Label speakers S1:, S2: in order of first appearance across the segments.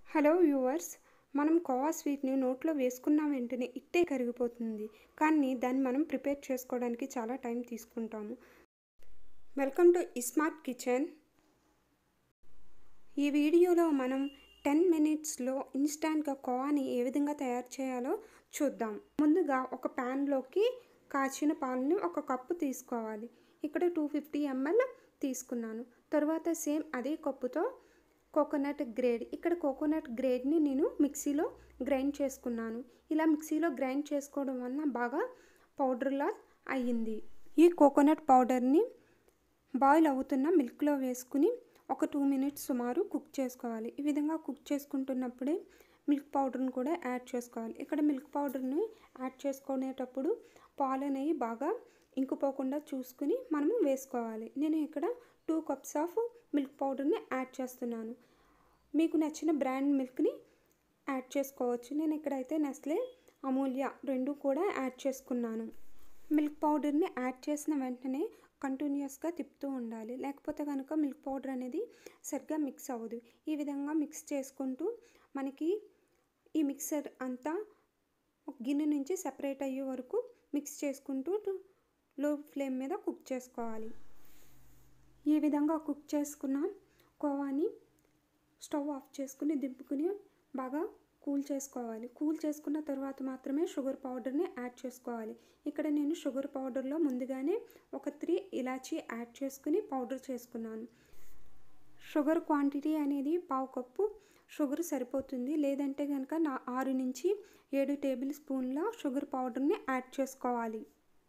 S1: hello viewers మనం కోవా స్వీట్ని నోట్లో వేసుకున్న వెంటనే ఇట్టే కరిగిపోతుంది కానీ దాన్ని మనం ప్రిపేర్ చేసుకోవడానికి చాలా టైం తీసుకుంటాము వెల్కమ్ టు స్మార్ట్ కిచెన్ ఈ వీడియోలో మనం టెన్ మినిట్స్లో ఇన్స్టాంట్గా కోవాని ఏ విధంగా తయారు చేయాలో చూద్దాం ముందుగా ఒక ప్యాన్లోకి కాచిన పాలని ఒక కప్పు తీసుకోవాలి ఇక్కడ టూ ఫిఫ్టీ ఎంఎల్ తీసుకున్నాను తర్వాత సేమ్ అదే కప్పుతో కోకోనట్ గ్రేడ్ ఇక్కడ కోకోనట్ గ్రేడ్ని నేను మిక్సీలో గ్రైండ్ చేసుకున్నాను ఇలా మిక్సీలో గ్రైండ్ చేసుకోవడం వలన బాగా పౌడర్లా అయ్యింది ఈ కోకోనట్ పౌడర్ని బాయిల్ అవుతున్న మిల్క్లో వేసుకుని ఒక టూ మినిట్స్ సుమారు కుక్ చేసుకోవాలి ఈ విధంగా కుక్ చేసుకుంటున్నప్పుడే మిల్క్ పౌడర్ని కూడా యాడ్ చేసుకోవాలి ఇక్కడ మిల్క్ పౌడర్ని యాడ్ చేసుకునేటప్పుడు పాలు అనేవి బాగా ఇంకిపోకుండా చూసుకుని మనము వేసుకోవాలి నేను ఇక్కడ టూ కప్స్ ఆఫ్ మిల్క్ పౌడర్ని యాడ్ చేస్తున్నాను మీకు నచ్చిన బ్రాండ్ మిల్క్ని యాడ్ చేసుకోవచ్చు నేను ఇక్కడైతే నెస్లే అమూల్య రెండు కూడా యాడ్ చేసుకున్నాను మిల్క్ పౌడర్ని యాడ్ చేసిన వెంటనే కంటిన్యూస్గా తిప్పుతూ ఉండాలి లేకపోతే కనుక మిల్క్ పౌడర్ అనేది సరిగ్గా మిక్స్ అవ్వదు ఈ విధంగా మిక్స్ చేసుకుంటూ మనకి ఈ మిక్సర్ అంతా ఒక గిన్నె నుంచి సెపరేట్ అయ్యే వరకు మిక్స్ చేసుకుంటూ లో ఫ్లేమ్ మీద కుక్ చేసుకోవాలి ఈ విధంగా కుక్ చేసుకున్న కోవాని స్టవ్ ఆఫ్ చేసుకుని దింపుకుని బాగా కూల్ చేసుకోవాలి కూల్ చేసుకున్న తర్వాత మాత్రమే షుగర్ పౌడర్ని యాడ్ చేసుకోవాలి ఇక్కడ నేను షుగర్ పౌడర్లో ముందుగానే ఒక త్రీ ఇలాచీ యాడ్ చేసుకుని పౌడర్ చేసుకున్నాను షుగర్ క్వాంటిటీ అనేది పావు కప్పు షుగర్ సరిపోతుంది లేదంటే కనుక నా ఆరు నుంచి ఏడు టేబుల్ స్పూన్ల షుగర్ పౌడర్ని యాడ్ చేసుకోవాలి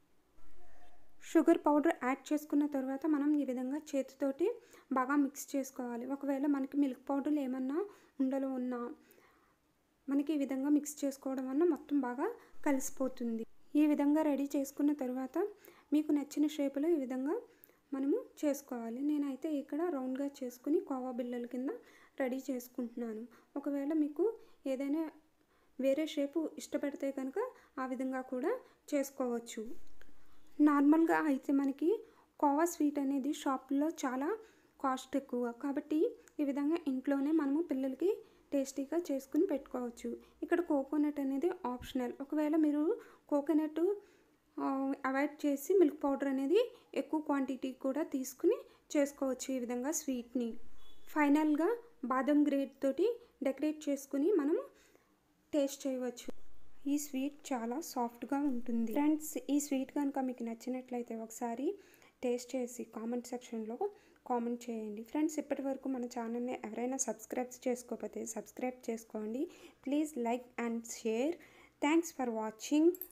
S1: షుగర్ పౌడర్ యాడ్ చేసుకున్న తర్వాత మనం ఈ విధంగా చేతితోటి బాగా మిక్స్ చేసుకోవాలి ఒకవేళ మనకి మిల్క్ పౌడర్లు ఏమన్నా ఉండలు ఉన్నా మనకి ఈ విధంగా మిక్స్ చేసుకోవడం వల్ల మొత్తం బాగా కలిసిపోతుంది ఈ విధంగా రెడీ చేసుకున్న తర్వాత మీకు నచ్చిన షేపులో ఈ విధంగా మనము చేసుకోవాలి నేనైతే ఇక్కడ రౌండ్గా చేసుకుని కోవా బిళ్ళల కింద రెడీ చేసుకుంటున్నాను ఒకవేళ మీకు ఏదైనా వేరే షేపు ఇష్టపడితే కనుక ఆ విధంగా కూడా చేసుకోవచ్చు నార్మల్గా అయితే మనకి కోవా స్వీట్ అనేది షాపుల్లో చాలా కాస్ట్ ఎక్కువ కాబట్టి ఈ విధంగా ఇంట్లోనే మనము పిల్లలకి టేస్టీగా చేసుకుని పెట్టుకోవచ్చు ఇక్కడ కోకోనట్ అనేది ఆప్షనల్ ఒకవేళ మీరు కోకోనట్ అవాయిడ్ చేసి మిల్క్ పౌడర్ అనేది ఎక్కువ క్వాంటిటీ కూడా తీసుకుని చేసుకోవచ్చు ఈ విధంగా స్వీట్ని ఫైనల్గా బాదం గ్రేడ్ తోటి డెకరేట్ చేసుకుని మనము టేస్ట్ చేయవచ్చు ఈ స్వీట్ చాలా సాఫ్ట్గా ఉంటుంది ఫ్రెండ్స్ ఈ స్వీట్ కనుక మీకు నచ్చినట్లయితే ఒకసారి టేస్ట్ చేసి కామెంట్ సెక్షన్లో కామెంట్ చేయండి ఫ్రెండ్స్ ఇప్పటి వరకు మన ఛానల్ని ఎవరైనా సబ్స్క్రైబ్ చేసుకోకపోతే సబ్స్క్రైబ్ చేసుకోండి please like and share thanks for watching